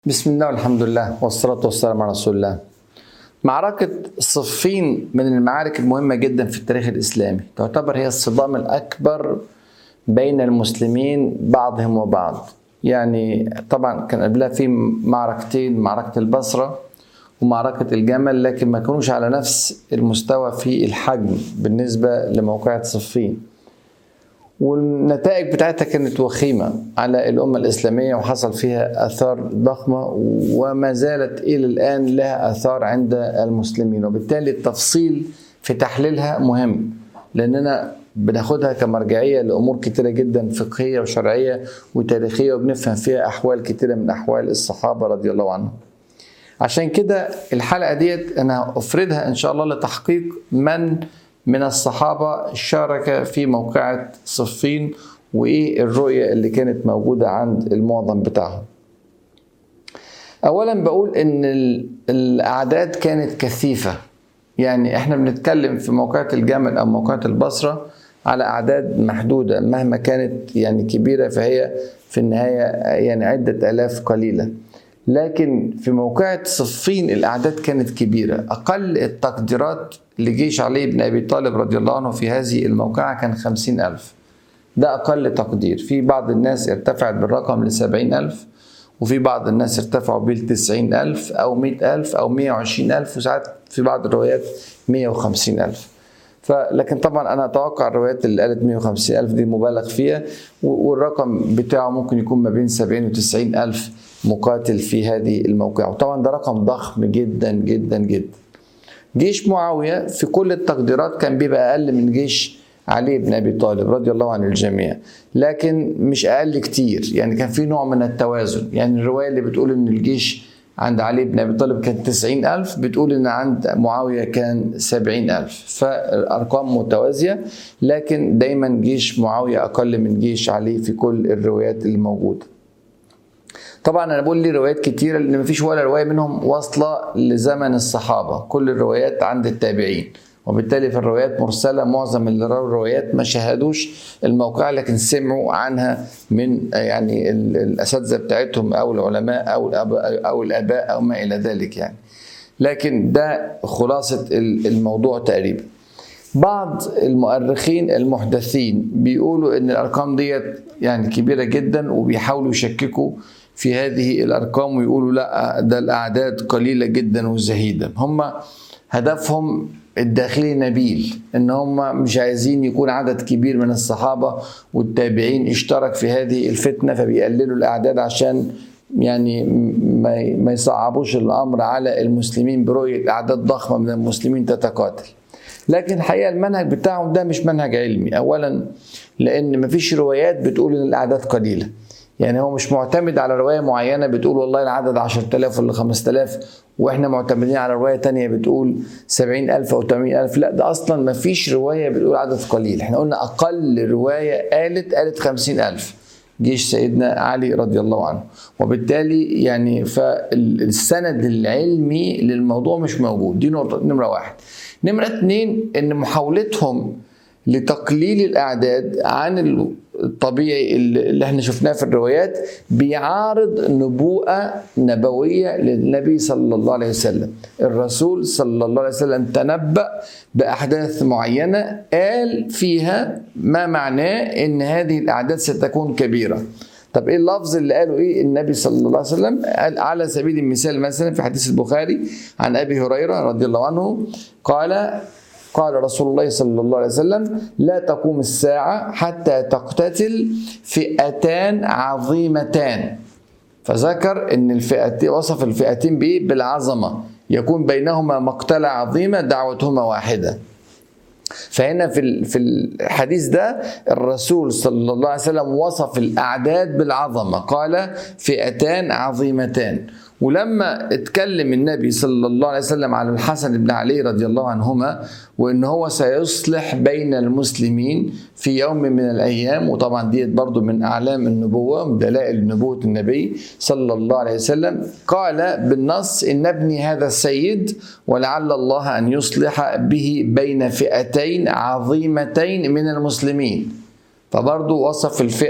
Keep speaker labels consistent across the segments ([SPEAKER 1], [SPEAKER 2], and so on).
[SPEAKER 1] بسم الله والحمد لله والصلاة والسلام على رسول الله معركة صفين من المعارك المهمة جدا في التاريخ الإسلامي تعتبر هي الصدام الأكبر بين المسلمين بعضهم وبعض يعني طبعا كان قبلها في معركتين معركة البصرة ومعركة الجمل لكن ما كانوش على نفس المستوى في الحجم بالنسبة لموقعة صفين والنتائج بتاعتها كانت وخيمة على الأمة الإسلامية وحصل فيها آثار ضخمة وما زالت إلى الآن لها آثار عند المسلمين وبالتالي التفصيل في تحليلها مهم لأننا بناخدها كمرجعية لأمور كتيرة جدا فقهية وشرعية وتاريخية وبنفهم فيها أحوال كتيرة من أحوال الصحابة رضي الله عنهم عشان كده الحلقة ديت أنا أفردها إن شاء الله لتحقيق من من الصحابة شارك في موقعة صفين وإيه الرؤية اللي كانت موجودة عند المعظم بتاعهم أولا بقول إن الأعداد كانت كثيفة يعني إحنا بنتكلم في موقعة الجمل أو موقعة البصرة على أعداد محدودة مهما كانت يعني كبيرة فهي في النهاية يعني عدة آلاف قليلة لكن في موقعة صفين الأعداد كانت كبيرة أقل التقديرات لجيش علي بن أبي طالب رضي الله عنه في هذه الموقعة كان خمسين ألف ده أقل تقدير في بعض الناس ارتفعت بالرقم لسبعين ألف وفي بعض الناس ارتفعوا بيه لتسعين ألف أو مئة ألف أو مية وعشرين ألف وساعات في بعض الروايات مية وخمسين ألف فلكن طبعا انا اتوقع الروايات اللي قالت 150 الف دي مبالغ فيها والرقم بتاعه ممكن يكون ما بين 70 و 90 الف مقاتل في هذه الموقعة وطبعا ده رقم ضخم جدا جدا جدا جيش معاوية في كل التقديرات كان بيبقى أقل من جيش علي بن أبي طالب رضي الله عن الجميع لكن مش أقل كتير يعني كان في نوع من التوازن يعني الرواية اللي بتقول إن الجيش عند علي بن أبي طالب كان تسعين ألف بتقول إن عند معاوية كان سبعين ألف فالأرقام متوازية لكن دايما جيش معاوية أقل من جيش علي في كل الروايات اللي موجودة طبعا انا بقول لي روايات كتيره لان مفيش ولا روايه منهم واصله لزمن الصحابه كل الروايات عند التابعين وبالتالي في الروايات مرسلة معظم اللي رووا الروايات ما شاهدوش الموقع لكن سمعوا عنها من يعني الأساتذة بتاعتهم أو العلماء أو الآباء أو الآباء أو ما إلى ذلك يعني لكن ده خلاصة الموضوع تقريبا بعض المؤرخين المحدثين بيقولوا ان الارقام ديت يعني كبيره جدا وبيحاولوا يشككوا في هذه الارقام ويقولوا لا ده الاعداد قليله جدا وزهيده هم هدفهم الداخلي نبيل ان هم مش عايزين يكون عدد كبير من الصحابه والتابعين اشترك في هذه الفتنه فبيقللوا الاعداد عشان يعني ما يصعبوش الامر على المسلمين برؤيه اعداد ضخمه من المسلمين تتقاتل لكن الحقيقه المنهج بتاعهم ده مش منهج علمي اولا لان مفيش روايات بتقول ان الاعداد قليله يعني هو مش معتمد على رواية معينة بتقول والله العدد 10000 ولا 5000 واحنا معتمدين على رواية تانية بتقول 70000 أو 80000 لا ده أصلا ما فيش رواية بتقول عدد قليل احنا قلنا أقل رواية قالت قالت 50000 جيش سيدنا علي رضي الله عنه وبالتالي يعني فالسند العلمي للموضوع مش موجود دي نقطة نمرة واحد نمرة اتنين ان محاولتهم لتقليل الاعداد عن الطبيعي اللي احنا شفناه في الروايات بيعارض نبوءة نبوية للنبي صلى الله عليه وسلم الرسول صلى الله عليه وسلم تنبأ بأحداث معينة قال فيها ما معناه ان هذه الأعداد ستكون كبيرة طب ايه اللفظ اللي قاله ايه النبي صلى الله عليه وسلم قال على سبيل المثال مثلا في حديث البخاري عن ابي هريره رضي الله عنه قال قال رسول الله صلى الله عليه وسلم لا تقوم الساعة حتى تقتتل فئتان عظيمتان فذكر ان الفئتين وصف الفئتين بايه بالعظمة يكون بينهما مقتلة عظيمة دعوتهما واحدة فهنا في في الحديث ده الرسول صلى الله عليه وسلم وصف الاعداد بالعظمه قال فئتان عظيمتان ولما اتكلم النبي صلى الله عليه وسلم على الحسن بن علي رضي الله عنهما وان هو سيصلح بين المسلمين في يوم من الايام وطبعا ديت برضو من اعلام النبوه من دلائل نبوه النبي صلى الله عليه وسلم قال بالنص ان ابني هذا السيد ولعل الله ان يصلح به بين فئتين عظيمتين من المسلمين فبرضو وصف الفئه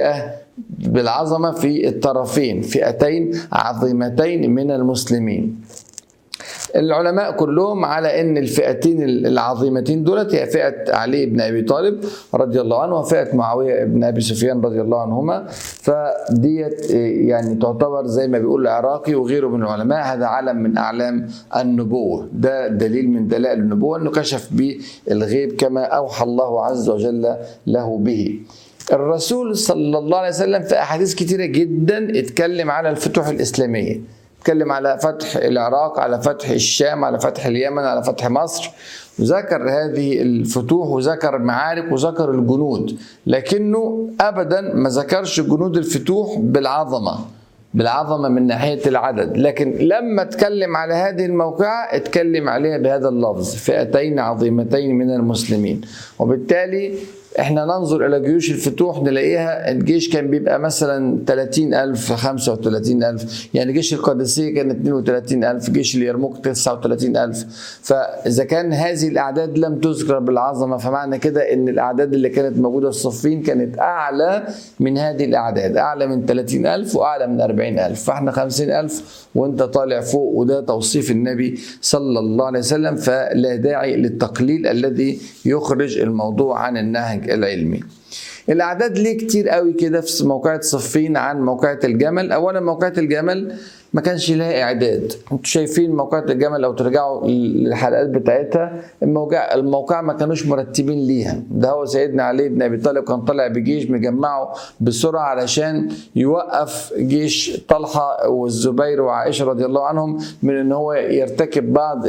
[SPEAKER 1] بالعظمه في الطرفين فئتين عظيمتين من المسلمين العلماء كلهم على ان الفئتين العظيمتين دولت هي فئه علي بن ابي طالب رضي الله عنه وفئه معاويه بن ابي سفيان رضي الله عنهما فديت يعني تعتبر زي ما بيقول العراقي وغيره من العلماء هذا علم من اعلام النبوه ده دليل من دلائل النبوه انه كشف به الغيب كما اوحى الله عز وجل له به الرسول صلى الله عليه وسلم في احاديث كثيره جدا اتكلم على الفتوح الاسلاميه اتكلم على فتح العراق على فتح الشام على فتح اليمن على فتح مصر وذكر هذه الفتوح وذكر المعارك وذكر الجنود لكنه ابدا ما ذكرش جنود الفتوح بالعظمه بالعظمه من ناحيه العدد لكن لما اتكلم على هذه الموقعه اتكلم عليها بهذا اللفظ فئتين عظيمتين من المسلمين وبالتالي احنا ننظر الى جيوش الفتوح نلاقيها الجيش كان بيبقى مثلا 30000 35000 يعني جيش القادسيه كان 32000 جيش اليرموك 39000 فاذا كان هذه الاعداد لم تذكر بالعظمه فمعنى كده ان الاعداد اللي كانت موجوده في الصفين كانت اعلى من هذه الاعداد اعلى من 30000 واعلى من 40000 فاحنا 50000 وانت طالع فوق وده توصيف النبي صلى الله عليه وسلم فلا داعي للتقليل الذي يخرج الموضوع عن النهج العلمي الاعداد ليه كتير قوي كده في موقعة صفين عن موقعة الجمل اولا موقعة الجمل ما كانش لها اعداد انتوا شايفين موقعة الجمل لو ترجعوا للحلقات بتاعتها الموقع الموقع ما كانوش مرتبين ليها ده هو سيدنا علي بن ابي طالب كان طالع بجيش مجمعه بسرعه علشان يوقف جيش طلحه والزبير وعائشه رضي الله عنهم من ان هو يرتكب بعض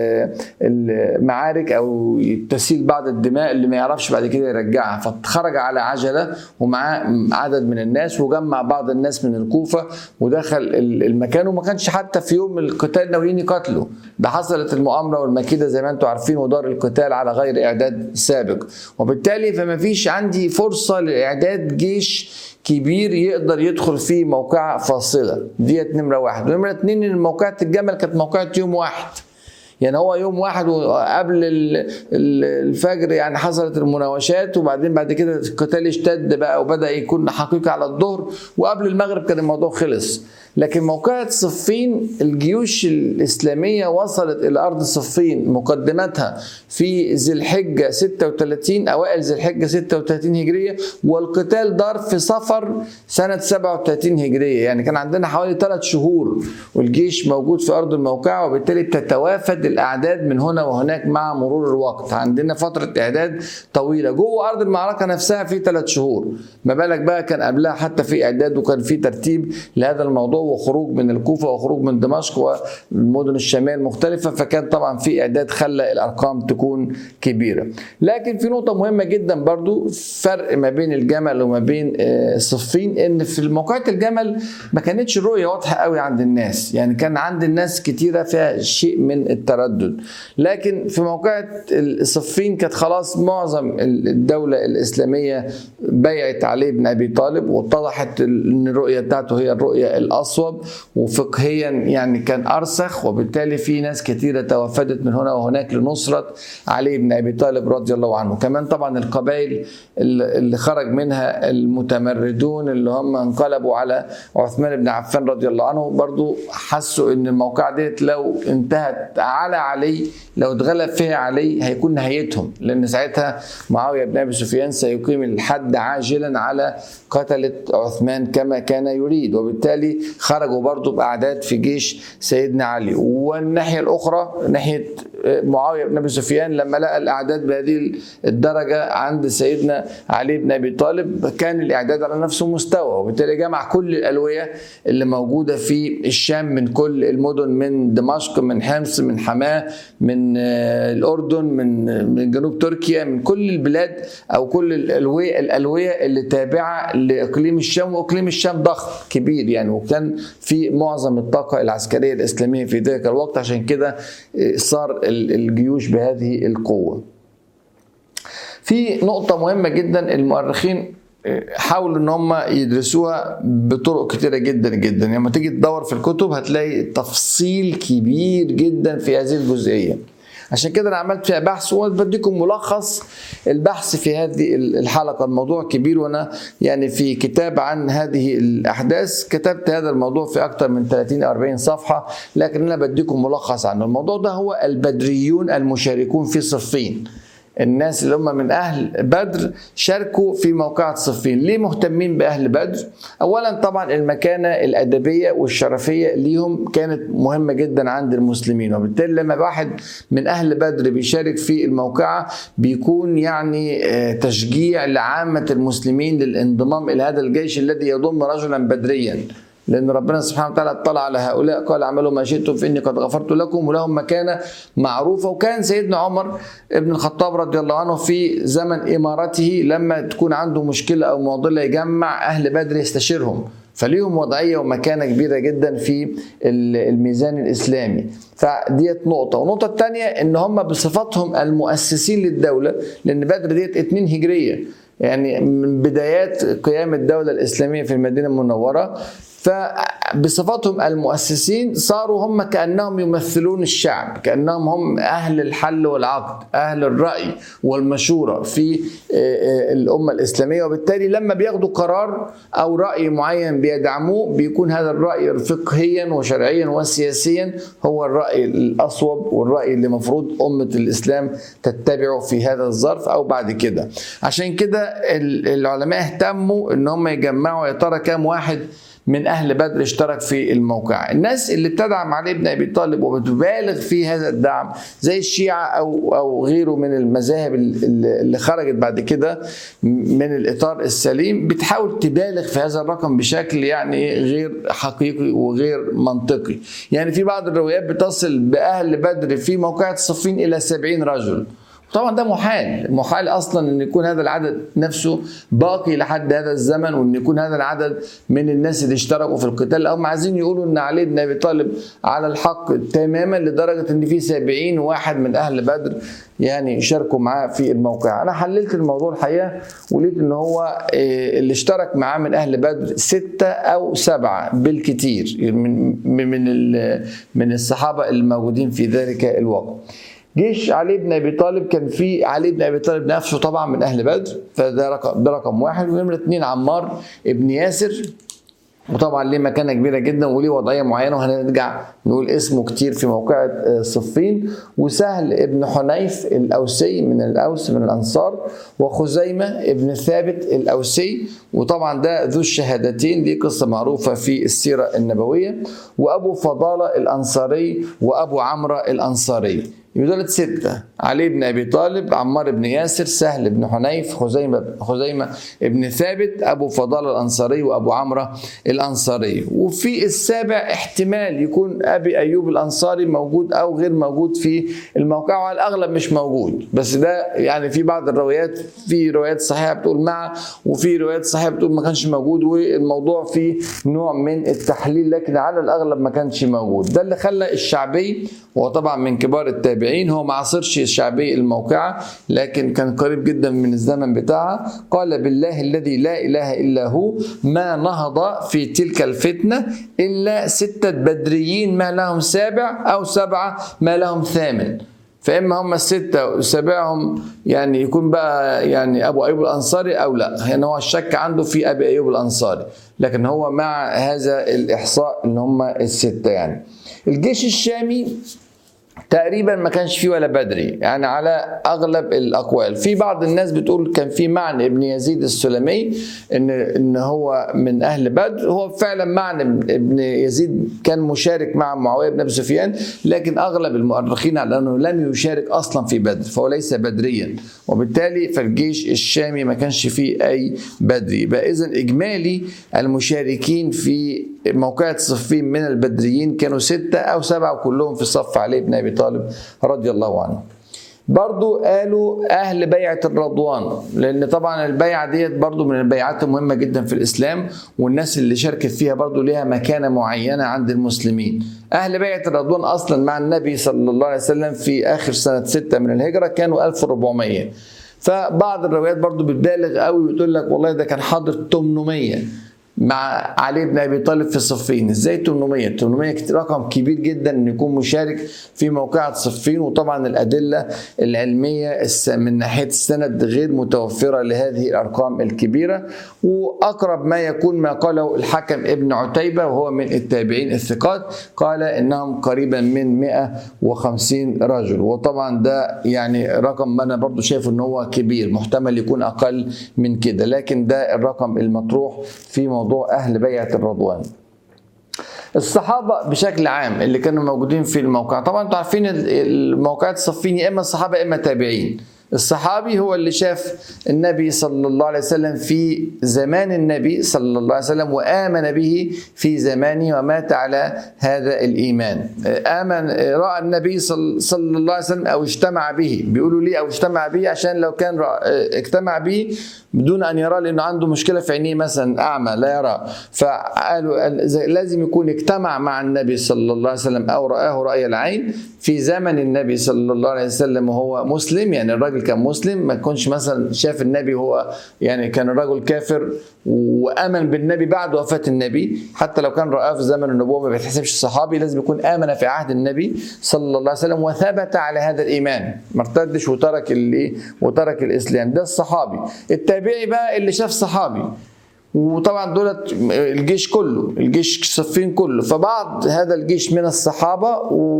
[SPEAKER 1] المعارك او تسيل بعض الدماء اللي ما يعرفش بعد كده يرجعها فخرج على عجله ومعاه عدد من الناس وجمع بعض الناس من الكوفه ودخل المكان المكان وما كانش حتى في يوم القتال ناويين يقاتلوا ده حصلت المؤامره والمكيده زي ما انتم عارفين ودار القتال على غير اعداد سابق وبالتالي فما فيش عندي فرصه لاعداد جيش كبير يقدر يدخل فيه موقعة فاصلة ديت نمرة واحد ونمرة اتنين ان موقعة الجمل كانت موقعة يوم واحد يعني هو يوم واحد قبل الفجر يعني حصلت المناوشات وبعدين بعد كده القتال اشتد بقى وبدا يكون حقيقه على الظهر وقبل المغرب كان الموضوع خلص لكن موقعة صفين الجيوش الإسلامية وصلت إلى أرض صفين مقدمتها في ذي الحجة 36 أوائل ذي الحجة 36 هجرية والقتال دار في صفر سنة 37 هجرية يعني كان عندنا حوالي ثلاث شهور والجيش موجود في أرض الموقعة وبالتالي تتوافد الأعداد من هنا وهناك مع مرور الوقت عندنا فترة إعداد طويلة جوه أرض المعركة نفسها في ثلاث شهور ما بالك بقى كان قبلها حتى في إعداد وكان في ترتيب لهذا الموضوع وخروج من الكوفة وخروج من دمشق والمدن الشامية المختلفة فكان طبعا في إعداد خلى الأرقام تكون كبيرة لكن في نقطة مهمة جدا برضو فرق ما بين الجمل وما بين صفين إن في موقعة الجمل ما كانتش الرؤية واضحة قوي عند الناس يعني كان عند الناس كتيرة فيها شيء من التردد لكن في موقعة الصفين كانت خلاص معظم الدولة الإسلامية بيعت علي بن أبي طالب واتضحت ان الرؤية بتاعته هي الرؤية الأصوب وفقهيا يعني كان أرسخ وبالتالي في ناس كثيرة توافدت من هنا وهناك لنصرة علي بن أبي طالب رضي الله عنه كمان طبعا القبائل اللي خرج منها المتمردون اللي هم انقلبوا على عثمان بن عفان رضي الله عنه برضو حسوا ان الموقع ديت لو انتهت على علي لو اتغلب فيها علي هيكون نهايتهم لان ساعتها معاويه بن ابي سفيان سيقيم الحد عاجلا على قتله عثمان كما كان يريد وبالتالي خرجوا برضو باعداد في جيش سيدنا علي والناحيه الاخرى ناحيه معاويه بن ابي سفيان لما لقى الاعداد بهذه الدرجه عند سيدنا علي بن ابي طالب كان الاعداد على نفس المستوى وبالتالي جمع كل الالويه اللي موجوده في الشام من كل المدن من دمشق من حمص من حماه من الاردن من من جنوب تركيا من كل البلاد او كل الالويه الالويه اللي تابعه لاقليم الشام واقليم الشام ضخم كبير يعني وكان في معظم الطاقه العسكريه الاسلاميه في ذلك الوقت عشان كده صار الجيوش بهذه القوه. في نقطه مهمه جدا المؤرخين حاولوا ان هم يدرسوها بطرق كتيره جدا جدا لما يعني تيجي تدور في الكتب هتلاقي تفصيل كبير جدا في هذه الجزئيه عشان كده انا عملت فيها بحث وبديكم ملخص البحث في هذه الحلقه الموضوع كبير وانا يعني في كتاب عن هذه الاحداث كتبت هذا الموضوع في اكثر من 30 او 40 صفحه لكن انا بديكم ملخص عنه الموضوع ده هو البدريون المشاركون في صفين الناس اللي هم من اهل بدر شاركوا في موقعة صفين ليه مهتمين باهل بدر اولا طبعا المكانه الادبيه والشرفيه ليهم كانت مهمه جدا عند المسلمين وبالتالي لما واحد من اهل بدر بيشارك في الموقعه بيكون يعني تشجيع لعامه المسلمين للانضمام الى هذا الجيش الذي يضم رجلا بدريا لان ربنا سبحانه وتعالى اطلع على هؤلاء قال اعملوا ما شئتم فاني قد غفرت لكم ولهم مكانه معروفه وكان سيدنا عمر ابن الخطاب رضي الله عنه في زمن امارته لما تكون عنده مشكله او معضله يجمع اهل بدر يستشيرهم فليهم وضعيه ومكانه كبيره جدا في الميزان الاسلامي فديت نقطه والنقطه الثانيه ان هم بصفتهم المؤسسين للدوله لان بدر ديت 2 هجريه يعني من بدايات قيام الدولة الإسلامية في المدينة المنورة فبصفتهم المؤسسين صاروا هم كأنهم يمثلون الشعب كأنهم هم أهل الحل والعقد أهل الرأي والمشورة في الأمة الإسلامية وبالتالي لما بياخدوا قرار أو رأي معين بيدعموه بيكون هذا الرأي فقهيا وشرعيا وسياسيا هو الرأي الأصوب والرأي اللي مفروض أمة الإسلام تتبعه في هذا الظرف أو بعد كده عشان كده العلماء اهتموا ان هم يجمعوا يا ترى كام واحد من اهل بدر اشترك في الموقع الناس اللي بتدعم علي بن ابي طالب وبتبالغ في هذا الدعم زي الشيعة او او غيره من المذاهب اللي خرجت بعد كده من الاطار السليم بتحاول تبالغ في هذا الرقم بشكل يعني غير حقيقي وغير منطقي يعني في بعض الروايات بتصل باهل بدر في موقعة الصفين الى 70 رجل طبعا ده محال محال اصلا ان يكون هذا العدد نفسه باقي لحد هذا الزمن وان يكون هذا العدد من الناس اللي اشتركوا في القتال هم عايزين يقولوا ان علي بن ابي طالب على الحق تماما لدرجه ان في 70 واحد من اهل بدر يعني شاركوا معاه في الموقع انا حللت الموضوع الحقيقه ولقيت ان هو اللي اشترك معاه من اهل بدر ستة او سبعة بالكثير من من من الصحابه الموجودين في ذلك الوقت جيش علي بن ابي طالب كان في علي بن ابي طالب نفسه طبعا من اهل بدر فده رقم ده رقم واحد ونمره اثنين عمار ابن ياسر وطبعا ليه مكانه كبيره جدا وليه وضعيه معينه وهنرجع نقول اسمه كتير في موقعة صفين وسهل ابن حنيف الاوسي من الاوس من الانصار وخزيمه ابن ثابت الاوسي وطبعا ده ذو الشهادتين ليه قصه معروفه في السيره النبويه وابو فضاله الانصاري وابو عمرو الانصاري يبقى دول ستة علي بن أبي طالب عمار بن ياسر سهل بن حنيف خزيمة خزيمة ابن ثابت أبو فضال الأنصاري وأبو عمرو الأنصاري وفي السابع احتمال يكون أبي أيوب الأنصاري موجود أو غير موجود في الموقع وعلى الأغلب مش موجود بس ده يعني في بعض الروايات في روايات صحيحة بتقول مع وفي روايات صحيحة بتقول ما كانش موجود والموضوع فيه نوع من التحليل لكن على الأغلب ما كانش موجود ده اللي خلى الشعبي وهو طبعا من كبار التابعين هو ما عاصرش الشعبي الموقعة لكن كان قريب جدا من الزمن بتاعها قال بالله الذي لا إله إلا هو ما نهض في تلك الفتنة إلا ستة بدريين ما لهم سابع أو سبعة ما لهم ثامن فاما هم السته وسابعهم يعني يكون بقى يعني ابو ايوب الانصاري او لا يعني هو الشك عنده في ابي ايوب الانصاري لكن هو مع هذا الاحصاء ان هم السته يعني الجيش الشامي تقريبا ما كانش فيه ولا بدري يعني على اغلب الاقوال في بعض الناس بتقول كان في معنى ابن يزيد السلمي ان ان هو من اهل بدر هو فعلا معنى ابن يزيد كان مشارك مع معاويه بن ابي سفيان لكن اغلب المؤرخين على انه لم يشارك اصلا في بدر فهو ليس بدريا وبالتالي فالجيش الشامي ما كانش فيه اي بدري يبقى اذا اجمالي المشاركين في موقعة صفين من البدريين كانوا ستة أو سبعة وكلهم في صف علي بن أبي طالب رضي الله عنه برضو قالوا أهل بيعة الرضوان لأن طبعا البيعة ديت برضو من البيعات المهمة جدا في الإسلام والناس اللي شاركت فيها برضو ليها مكانة معينة عند المسلمين أهل بيعة الرضوان أصلا مع النبي صلى الله عليه وسلم في آخر سنة ستة من الهجرة كانوا 1400 فبعض الروايات برضو بتبالغ قوي وتقول لك والله ده كان حاضر 800 مع علي بن ابي طالب في صفين ازاي 800 800 رقم كبير جدا ان يكون مشارك في موقعة صفين وطبعا الادله العلميه من ناحيه السند غير متوفره لهذه الارقام الكبيره واقرب ما يكون ما قاله الحكم ابن عتيبه وهو من التابعين الثقات قال انهم قريبا من 150 رجل وطبعا ده يعني رقم انا برضو شايف ان هو كبير محتمل يكون اقل من كده لكن ده الرقم المطروح في موضوع اهل بيعه الرضوان الصحابه بشكل عام اللي كانوا موجودين في الموقع طبعا انتوا عارفين الموقعات الصفين يا اما الصحابه يا اما التابعين الصحابي هو اللي شاف النبي صلى الله عليه وسلم في زمان النبي صلى الله عليه وسلم وآمن به في زمانه ومات على هذا الإيمان آمن رأى النبي صلى الله عليه وسلم أو اجتمع به بيقولوا ليه أو اجتمع به عشان لو كان اجتمع به بدون أن يرى لأنه عنده مشكلة في عينيه مثلا أعمى لا يرى فقالوا لازم يكون اجتمع مع النبي صلى الله عليه وسلم أو رآه رأي العين في زمن النبي صلى الله عليه وسلم وهو مسلم يعني الراجل كان مسلم ما يكونش مثلا شاف النبي وهو يعني كان الرجل كافر وامن بالنبي بعد وفاه النبي حتى لو كان رآه في زمن النبوه ما بيتحسبش صحابي لازم يكون امن في عهد النبي صلى الله عليه وسلم وثبت على هذا الايمان ما ارتدش وترك الايه وترك الاسلام ده الصحابي التابعي بقى اللي شاف صحابي وطبعا دولت الجيش كله الجيش صفين كله فبعض هذا الجيش من الصحابة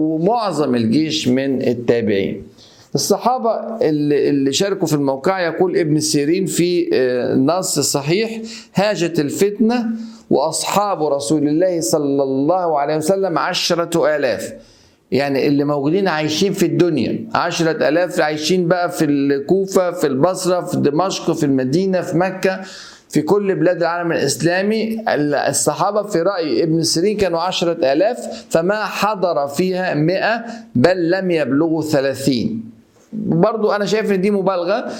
[SPEAKER 1] ومعظم الجيش من التابعين الصحابة اللي, اللي شاركوا في الموقع يقول ابن سيرين في نص صحيح هاجت الفتنة وأصحاب رسول الله صلى الله عليه وسلم عشرة آلاف يعني اللي موجودين عايشين في الدنيا عشرة ألاف عايشين بقى في الكوفة في البصرة في دمشق في المدينة في مكة في كل بلاد العالم الإسلامي الصحابة في رأي ابن سيرين كانوا عشرة آلاف فما حضر فيها مئة بل لم يبلغوا ثلاثين برضو انا شايف ان دي مبالغه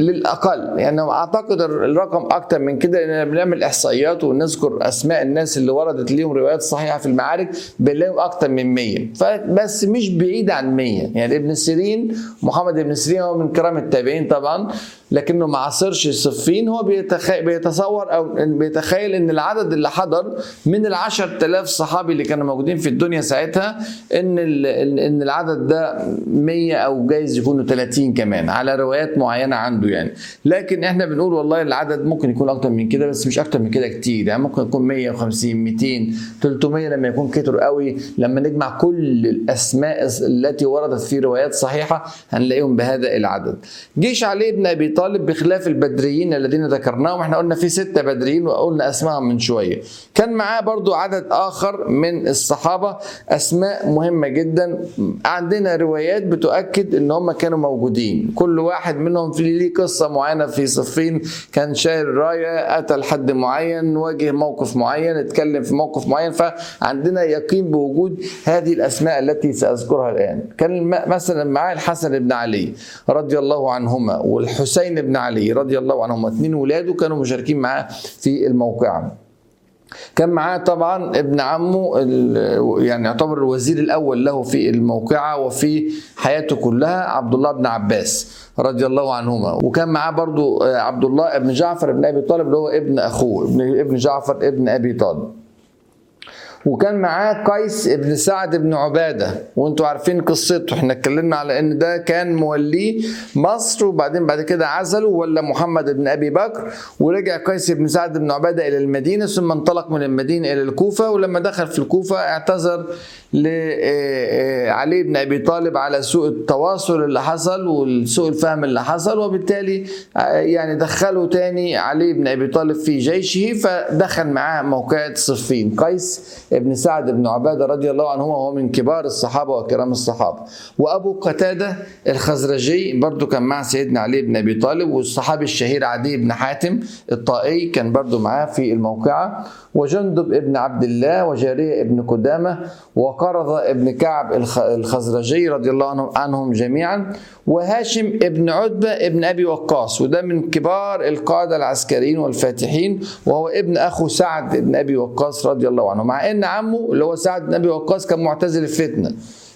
[SPEAKER 1] للاقل يعني اعتقد الرقم اكتر من كده لان بنعمل احصائيات ونذكر اسماء الناس اللي وردت ليهم روايات صحيحه في المعارك بنلاقيهم اكتر من 100 فبس مش بعيد عن 100 يعني ابن سيرين محمد ابن سيرين هو من كرام التابعين طبعا لكنه ما عاصرش الصفين هو بيتصور او بيتخيل ان العدد اللي حضر من ال 10000 صحابي اللي كانوا موجودين في الدنيا ساعتها ان ان العدد ده 100 او جايز يكونوا 30 كمان على روايات معينه عنده يعني لكن احنا بنقول والله العدد ممكن يكون اكتر من كده بس مش اكتر من كده كتير يعني ممكن يكون 150 200 300 لما يكون كتر قوي لما نجمع كل الاسماء التي وردت في روايات صحيحه هنلاقيهم بهذا العدد جيش علي بن ابي طالب بخلاف البدريين الذين ذكرناهم احنا قلنا في ستة بدريين وقلنا اسمائهم من شويه كان معاه برضو عدد اخر من الصحابه اسماء مهمه جدا عندنا روايات بتؤكد ان هم كانوا موجودين كل واحد منهم في ليه قصه معينه في صفين كان شايل رايه اتى لحد معين واجه موقف معين اتكلم في موقف معين فعندنا يقين بوجود هذه الاسماء التي ساذكرها الان كان مثلا معاه الحسن بن علي رضي الله عنهما والحسين بن علي رضي الله عنهما اثنين ولاده كانوا مشاركين معاه في الموقعه كان معاه طبعا ابن عمه يعني يعتبر الوزير الاول له في الموقعه وفي حياته كلها عبد الله بن عباس رضي الله عنهما وكان معاه برضو عبد الله بن جعفر بن ابي طالب اللي هو ابن اخوه ابن ابن جعفر ابن ابي طالب وكان معاه قيس بن سعد بن عباده وانتوا عارفين قصته احنا اتكلمنا على ان ده كان موليه مصر وبعدين بعد كده عزله ولا محمد بن ابي بكر ورجع قيس بن سعد بن عباده الى المدينه ثم انطلق من المدينه الى الكوفه ولما دخل في الكوفه اعتذر لعلي بن ابي طالب على سوء التواصل اللي حصل وسوء الفهم اللي حصل وبالتالي يعني دخله تاني علي بن ابي طالب في جيشه فدخل معاه موقعة صفين قيس ابن سعد بن عباده رضي الله عنهما وهو من كبار الصحابه وكرام الصحابه وابو قتاده الخزرجي برضو كان مع سيدنا علي بن ابي طالب والصحابي الشهير عدي بن حاتم الطائي كان برضو معاه في الموقعه وجندب ابن عبد الله وجارية ابن قدامة وقرظة ابن كعب الخزرجي رضي الله عنهم جميعا وهاشم ابن عتبة ابن أبي وقاص وده من كبار القادة العسكريين والفاتحين وهو ابن أخو سعد ابن أبي وقاص رضي الله عنه مع أن عمه اللي هو سعد بن أبي وقاص كان معتزل الفتنة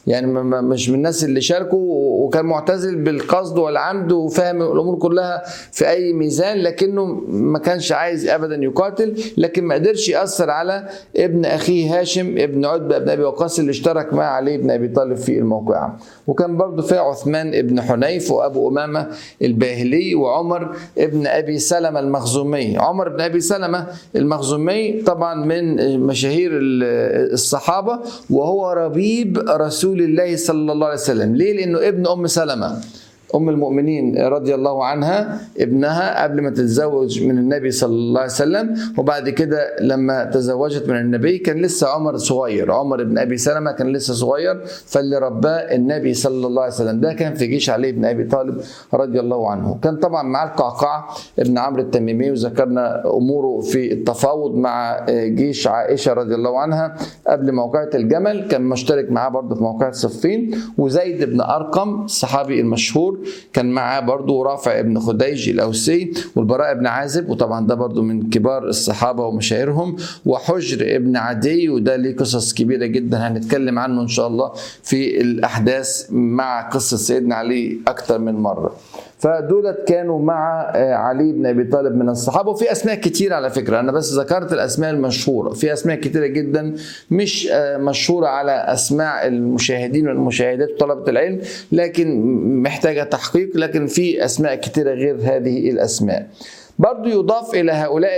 [SPEAKER 1] يعني مش من الناس اللي شاركوا وكان معتزل بالقصد والعمد وفاهم الامور كلها في اي ميزان لكنه ما كانش عايز ابدا يقاتل لكن ما قدرش ياثر على ابن اخيه هاشم ابن عتبه ابن ابي وقاص اللي اشترك مع علي بن ابي طالب في الموقعه وكان برضه فيها عثمان ابن حنيف وابو امامه الباهلي وعمر ابن ابي سلمه المخزومي عمر بن ابي سلمه المخزومي طبعا من مشاهير الصحابه وهو ربيب رسول الله صلى الله عليه وسلم ليه لانه ابن ام سلمه ام المؤمنين رضي الله عنها ابنها قبل ما تتزوج من النبي صلى الله عليه وسلم وبعد كده لما تزوجت من النبي كان لسه عمر صغير عمر بن ابي سلمه كان لسه صغير فاللي رباه النبي صلى الله عليه وسلم ده كان في جيش علي بن ابي طالب رضي الله عنه كان طبعا معاه القعقاع ابن عمرو التميمي وذكرنا اموره في التفاوض مع جيش عائشه رضي الله عنها قبل موقعه الجمل كان مشترك معاه برضه في موقعه صفين وزيد بن ارقم الصحابي المشهور كان معاه برضو رافع ابن خديج الأوسي والبراء ابن عازب وطبعا ده برضو من كبار الصحابة ومشاهيرهم وحجر ابن عدي وده ليه قصص كبيرة جدا هنتكلم عنه إن شاء الله في الأحداث مع قصة سيدنا علي أكثر من مرة فدولت كانوا مع علي بن ابي طالب من الصحابه وفي اسماء كتير على فكره انا بس ذكرت الاسماء المشهوره في اسماء كتيره جدا مش مشهوره على اسماء المشاهدين والمشاهدات وطلبه العلم لكن محتاجه تحقيق لكن في اسماء كتيره غير هذه الاسماء برضو يضاف إلى هؤلاء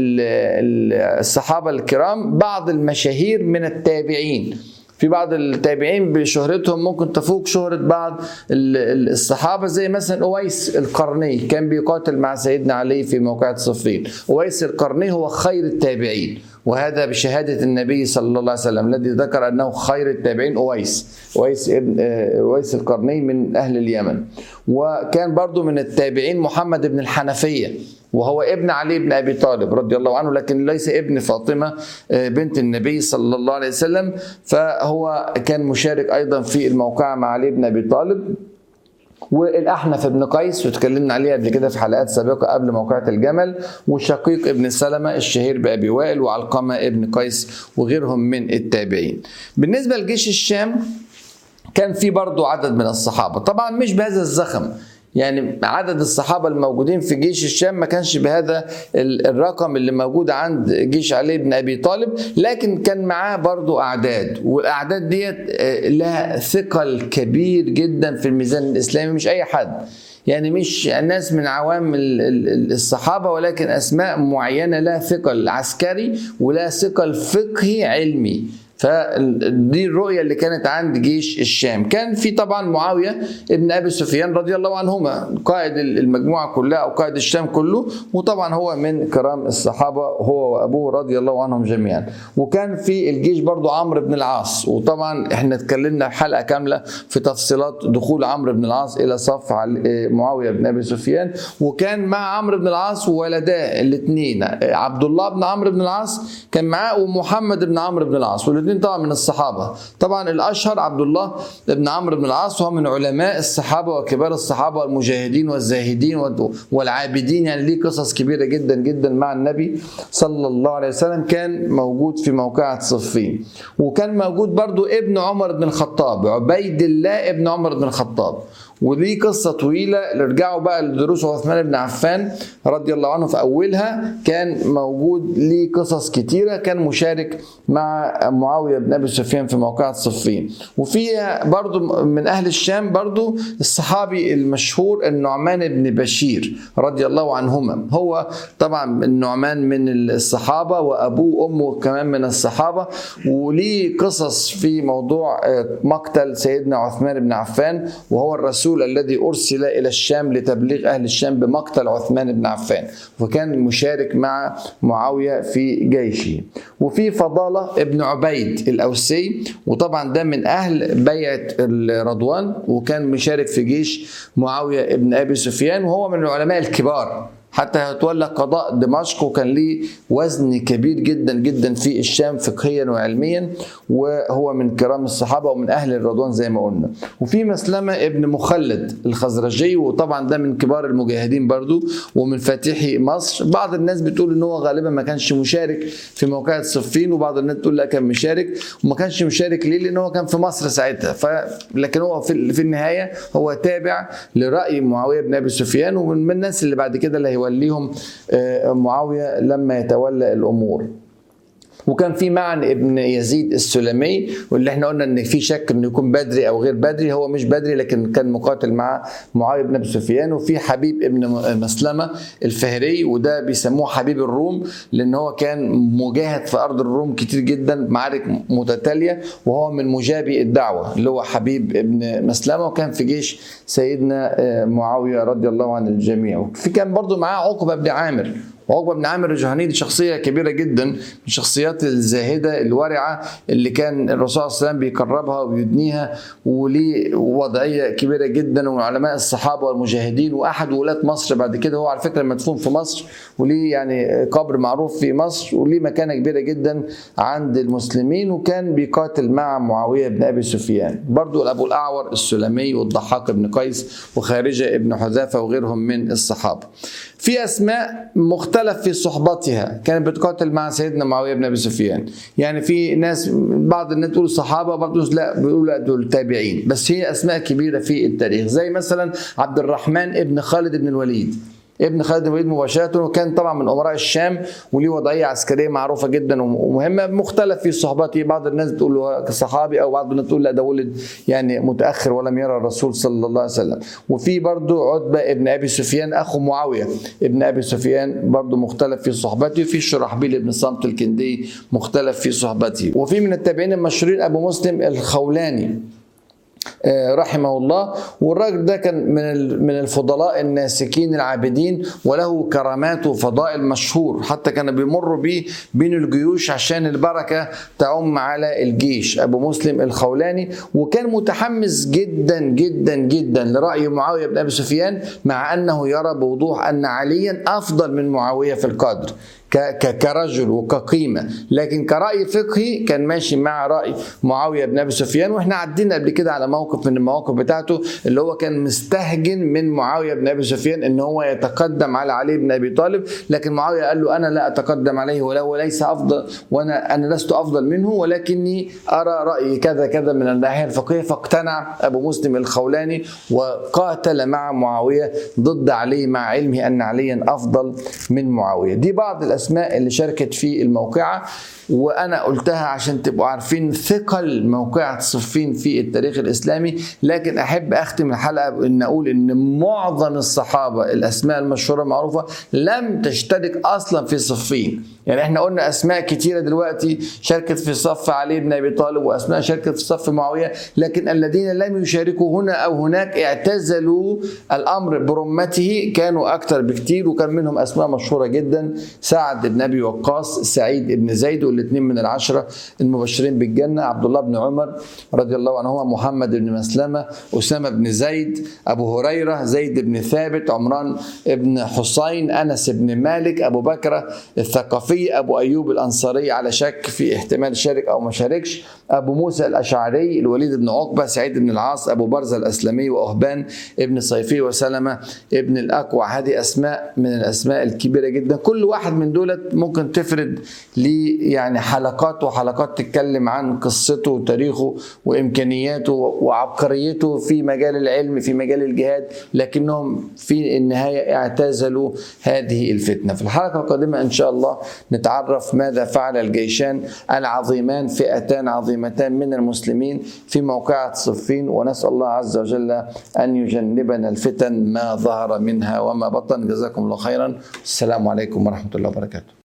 [SPEAKER 1] الصحابة الكرام بعض المشاهير من التابعين في بعض التابعين بشهرتهم ممكن تفوق شهرة بعض الصحابة زي مثلا أويس القرني كان بيقاتل مع سيدنا علي في موقعة صفين أويس القرني هو خير التابعين وهذا بشهادة النبي صلى الله عليه وسلم الذي ذكر أنه خير التابعين أويس أويس ابن أويس القرني من أهل اليمن وكان برضو من التابعين محمد بن الحنفية وهو ابن علي بن ابي طالب رضي الله عنه لكن ليس ابن فاطمه بنت النبي صلى الله عليه وسلم فهو كان مشارك ايضا في الموقعه مع علي بن ابي طالب والاحنف بن قيس وتكلمنا عليه قبل كده في حلقات سابقه قبل موقعة الجمل وشقيق ابن سلمة الشهير بأبي وائل وعلقمة ابن قيس وغيرهم من التابعين بالنسبة لجيش الشام كان في برضو عدد من الصحابة طبعا مش بهذا الزخم يعني عدد الصحابة الموجودين في جيش الشام ما كانش بهذا الرقم اللي موجود عند جيش علي بن أبي طالب لكن كان معاه برضو أعداد والأعداد ديت لها ثقل كبير جدا في الميزان الإسلامي مش أي حد يعني مش ناس من عوام الصحابة ولكن أسماء معينة لها ثقل عسكري ولها ثقل فقهي علمي فدي الرؤيه اللي كانت عند جيش الشام كان في طبعا معاويه ابن ابي سفيان رضي الله عنهما قائد المجموعه كلها او قائد الشام كله وطبعا هو من كرام الصحابه هو وابوه رضي الله عنهم جميعا وكان في الجيش برضو عمرو بن العاص وطبعا احنا اتكلمنا في حلقه كامله في تفصيلات دخول عمرو بن العاص الى صف معاويه بن ابي سفيان وكان مع عمرو بن العاص وولداه الاثنين عبد الله بن عمرو بن العاص كان معاه ومحمد بن عمرو بن العاص الاثنين طبعا من الصحابه طبعا الاشهر عبد الله بن عمرو بن العاص وهو من علماء الصحابه وكبار الصحابه والمجاهدين والزاهدين والعابدين يعني ليه قصص كبيره جدا جدا مع النبي صلى الله عليه وسلم كان موجود في موقعة صفين وكان موجود برضو ابن عمر بن الخطاب عبيد الله ابن عمر بن الخطاب ودي قصة طويلة نرجعوا بقى لدروس عثمان بن عفان رضي الله عنه في أولها كان موجود ليه قصص كتيرة كان مشارك مع معاوية بن أبي سفيان في موقعة صفين وفيها برضو من أهل الشام برضو الصحابي المشهور النعمان بن بشير رضي الله عنهما هو طبعا النعمان من الصحابة وأبوه وأمه كمان من الصحابة وليه قصص في موضوع مقتل سيدنا عثمان بن عفان وهو الرسول الرسول الذي أرسل إلى الشام لتبليغ أهل الشام بمقتل عثمان بن عفان وكان مشارك مع معاوية في جيشه وفي فضالة ابن عبيد الأوسي وطبعا ده من أهل بيعة الرضوان وكان مشارك في جيش معاوية ابن أبي سفيان وهو من العلماء الكبار حتى هيتولى قضاء دمشق وكان ليه وزن كبير جدا جدا في الشام فقهيا وعلميا وهو من كرام الصحابه ومن اهل الرضوان زي ما قلنا وفي مسلمه ابن مخلد الخزرجي وطبعا ده من كبار المجاهدين برضو ومن فاتحي مصر بعض الناس بتقول ان هو غالبا ما كانش مشارك في موقعة صفين وبعض الناس تقول لا كان مشارك وما كانش مشارك ليه لان هو كان في مصر ساعتها ف... لكن هو في, في النهايه هو تابع لراي معاويه بن ابي سفيان ومن الناس اللي بعد كده اللي هيوليهم معاويه لما يتولى الامور وكان في معن ابن يزيد السلمي واللي احنا قلنا ان في شك انه يكون بدري او غير بدري هو مش بدري لكن كان مقاتل مع معاويه بن ابي سفيان وفي حبيب ابن مسلمه الفهري وده بيسموه حبيب الروم لان هو كان مجاهد في ارض الروم كتير جدا معارك متتاليه وهو من مجابي الدعوه اللي هو حبيب ابن مسلمه وكان في جيش سيدنا معاويه رضي الله عن الجميع في كان برضه معاه عقبه بن عامر وعقبه بن عامر الجهني دي شخصيه كبيره جدا من الشخصيات الزاهده الورعه اللي كان الرسول صلى الله عليه وسلم بيقربها ويدنيها وليه وضعيه كبيره جدا ومن علماء الصحابه والمجاهدين واحد ولاة مصر بعد كده هو على فكره مدفون في مصر وليه يعني قبر معروف في مصر وليه مكانه كبيره جدا عند المسلمين وكان بيقاتل مع معاويه بن ابي سفيان برضو ابو الاعور السلمي والضحاك بن قيس وخارجه ابن حذافه وغيرهم من الصحابه في اسماء مختلف في صحبتها كانت بتقاتل مع سيدنا معاويه بن ابي سفيان يعني في ناس بعض الناس تقول صحابه بعض الناس لا بيقولوا لا دول تابعين بس هي اسماء كبيره في التاريخ زي مثلا عبد الرحمن ابن خالد بن الوليد ابن خالد بن الوليد مباشرة وكان طبعا من أمراء الشام وليه وضعية عسكرية معروفة جدا ومهمة مختلف في صحبته بعض الناس بتقول له صحابي أو بعض الناس تقول لا ده ولد يعني متأخر ولم يرى الرسول صلى الله عليه وسلم وفي برضه عتبة ابن أبي سفيان أخو معاوية ابن أبي سفيان برضه مختلف في صحبته وفي شرحبيل ابن صمت الكندي مختلف في صحبته وفي من التابعين المشهورين أبو مسلم الخولاني رحمه الله والراجل ده كان من من الفضلاء الناسكين العابدين وله كرامات وفضائل مشهور حتى كان بيمر بيه بين الجيوش عشان البركه تعم على الجيش ابو مسلم الخولاني وكان متحمس جدا جدا جدا لراي معاويه بن ابي سفيان مع انه يرى بوضوح ان عليا افضل من معاويه في القدر كرجل وكقيمه لكن كراي فقهي كان ماشي مع راي معاويه بن ابي سفيان واحنا عدينا قبل كده على موقف من المواقف بتاعته اللي هو كان مستهجن من معاويه بن ابي سفيان ان هو يتقدم على علي بن ابي طالب لكن معاويه قال له انا لا اتقدم عليه ولا وليس افضل وانا انا لست افضل منه ولكني ارى رايي كذا كذا من الناحيه الفقهيه فاقتنع ابو مسلم الخولاني وقاتل مع معاويه ضد علي مع علمه ان عليا افضل من معاويه دي بعض الاسماء اللي شاركت في الموقعه وانا قلتها عشان تبقوا عارفين ثقل موقعة صفين في التاريخ الاسلامي لكن احب اختم الحلقه بان اقول ان معظم الصحابه الاسماء المشهوره المعروفه لم تشترك اصلا في صفين يعني احنا قلنا اسماء كتيره دلوقتي شاركت في صف علي بن ابي طالب واسماء شاركت في صف معاويه لكن الذين لم يشاركوا هنا او هناك اعتزلوا الامر برمته كانوا اكثر بكتير وكان منهم اسماء مشهوره جدا سعد بن ابي وقاص سعيد بن زيد والاثنين من العشره المبشرين بالجنه عبد الله بن عمر رضي الله عنهما محمد بن مسلمه اسامه بن زيد ابو هريره زيد بن ثابت عمران بن حسين انس بن مالك ابو بكر الثقفي ابو ايوب الانصاري على شك في احتمال شارك او ما شاركش ابو موسى الاشعري الوليد بن عقبه سعيد بن العاص ابو برزه الاسلمي واهبان ابن صيفي وسلمه ابن الاكوع هذه اسماء من الاسماء الكبيره جدا كل واحد من دولت ممكن تفرد لي يعني حلقات وحلقات تتكلم عن قصته وتاريخه وامكانياته وعبقريته في مجال العلم في مجال الجهاد لكنهم في النهايه اعتزلوا هذه الفتنه في الحلقه القادمه ان شاء الله نتعرف ماذا فعل الجيشان العظيمان فئتان عظيمتان من المسلمين في موقعة صفين ونسأل الله عز وجل أن يجنبنا الفتن ما ظهر منها وما بطن جزاكم الله خيرا السلام عليكم ورحمة الله وبركاته